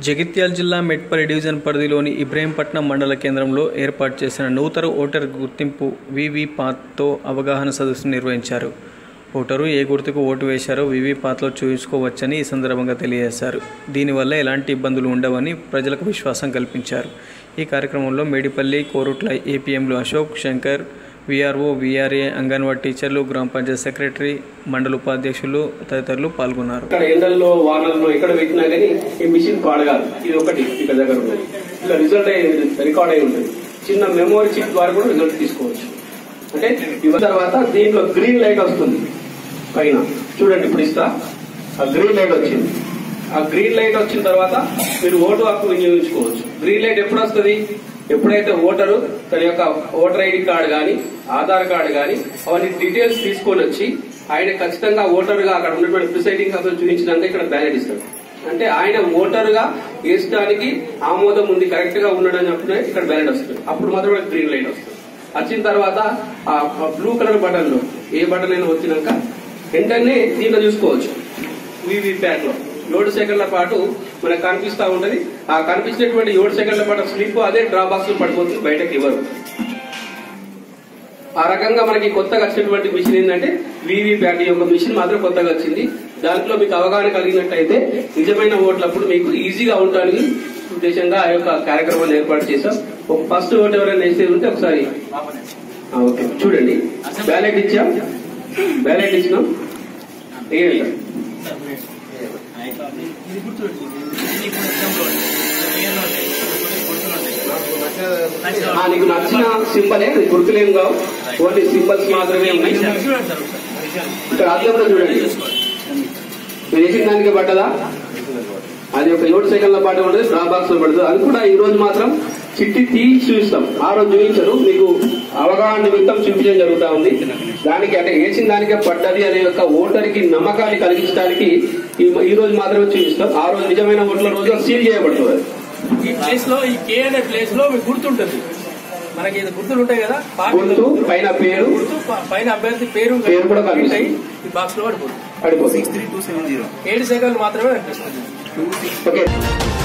జగిత్యాల జిల్లా మెట్పల్లి డివిజన్ పరిధిలోని ఇబ్రహీంపట్నం మండల కేంద్రంలో ఏర్పాటు చేసిన నూతన ఓటర్ గుర్తింపు వివి పాత్తో అవగాహన సదస్సు నిర్వహించారు ఓటరు ఏ గుర్తుకు ఓటు వేశారో వివి పాత్లో చూపించుకోవచ్చని ఈ సందర్భంగా తెలియజేశారు దీనివల్ల ఎలాంటి ఇబ్బందులు ఉండవని ప్రజలకు విశ్వాసం కల్పించారు ఈ కార్యక్రమంలో మేడిపల్లి కోరుట్ల ఏపీఎంలు అశోక్ శంకర్ విఆర్ఓ విఆర్ఏ అంగన్వాడీ టీచర్లు గ్రామ పంచాయతీ సెక్రటరీ మండల ఉపాధ్యక్షులు తదితరులు పాల్గొన్నారు ఇక్కడ ఎండల్లో వానల్లో ఎక్కడ పెట్టినా కానీ ఈ మిషన్ పాడగాదు ఇది ఒకటి ఇక్కడ దగ్గర ఉన్నది ఇలా రిజల్ట్ అయ్యి రికార్డ్ అయి ఉంటుంది చిన్న మెమోరీ చిప్ ద్వారా కూడా రిజల్ట్ తీసుకోవచ్చు అంటే ఇవ్వ తర్వాత దీంట్లో గ్రీన్ లైట్ వస్తుంది పైన చూడండి ఇప్పుడు ఇస్తా ఆ గ్రీన్ లైట్ వచ్చింది ఆ గ్రీన్ లైట్ వచ్చిన తర్వాత మీరు ఓటు హక్కు వినియోగించుకోవచ్చు గ్రీన్ లైట్ ఎప్పుడు వస్తుంది ఎప్పుడైతే ఓటరు తన యొక్క ఓటర్ ఐడి కార్డు కానీ ఆధార్ కార్డు కానీ అవన్నీ డీటెయిల్స్ తీసుకొని వచ్చి ఆయన ఖచ్చితంగా ఓటర్ గా అక్కడ ఉన్నటువంటి ప్రిసైడింగ్ అసలు చూపించినాక ఇక్కడ బ్యాలెట్ ఇస్తాడు అంటే ఆయన ఓటర్ గా వేసడానికి ఆమోదం ఉంది కరెక్ట్ గా ఉండడం చెప్పిన ఇక్కడ బ్యాలెట్ వస్తుంది అప్పుడు మాత్రమే గ్రీన్ లైట్ వస్తుంది వచ్చిన తర్వాత ఆ బ్లూ కలర్ బటన్ లో ఏ బటన్ అయినా వచ్చినాక వెంటనే దీంట్లో చూసుకోవచ్చు వివి ప్యాట్ లో ఏడు సెకండ్ల పాటు మనకు కనిపిస్తా ఉంటది ఆ కనిపించినటువంటి ఏడు సెకండ్ల పాటు స్లిప్ అదే డ్రా బాక్స్ లో పడిపోతుంది బయటకు ఇవ్వరు ఆ రకంగా మనకి కొత్తగా వచ్చినటువంటి మిషన్ ఏంటంటే వివి ప్యాట్ యొక్క మిషన్ మాత్రం కొత్తగా వచ్చింది దాంట్లో మీకు అవగాహన కలిగినట్టయితే నిజమైన ఓట్లప్పుడు మీకు ఈజీగా ఉండడానికి ఉద్దేశంగా ఆ యొక్క కార్యక్రమాన్ని ఏర్పాటు చేశాం ఒక ఫస్ట్ ఓట్ ఎవరైనా వేసేది ఉంటే ఒకసారి ఆ, ఓకే చూడండి బ్యాలెట్ ఇచ్చాం బ్యాలెట్ ఇచ్చినాం వేయండి ఆ, నీకు నచ్చిన సింబలే నీకు గుర్తులేం కావు ఓన్లీ సింబల్స్ మాత్రమే ఉన్నాయి ఇక్కడ అర్థంలో చూడండి మీరు వేసిన దానికి పట్టదా అది ఒక ఏడు సెకండ్ల పాటు ఉంటుంది డ్రా బాక్స్ లో పడుతుంది అది కూడా ఈ రోజు మాత్రం చిట్టి తీసి చూపిస్తాం ఆ రోజు చూపించరు మీకు అవగాహన నిమిత్తం చూపించడం జరుగుతా ఉంది దానికి అంటే వేసిన దానికే పడ్డది అనే యొక్క ఓటర్కి నమ్మకాన్ని కలిగించడానికి ఈ ఈ రోజు మాత్రమే చూపిస్తాం ఆ రోజు నిజమైన ఓట్ల రోజు సీల్ చేయబడుతుంది అది. ఈ ప్లేస్ లో ఈ కే అనే ప్లేస్ లో మీకు గుర్తుంటుంది మనకి ఇది గుర్తులు ఉంటాయి కదా పార్టీ గుర్తు పైన పేరు గుర్తు ప- పైన అభ్యర్థి పేరు పేరు కూడా కనిపిస్తుంది. ఉంటాయి. ఈ బాక్స్ లో పడిపోతుంది పడిపోతుంది ఏడు సెకండ్లు మాత్రమే కనిపిస్తుంది ఓకే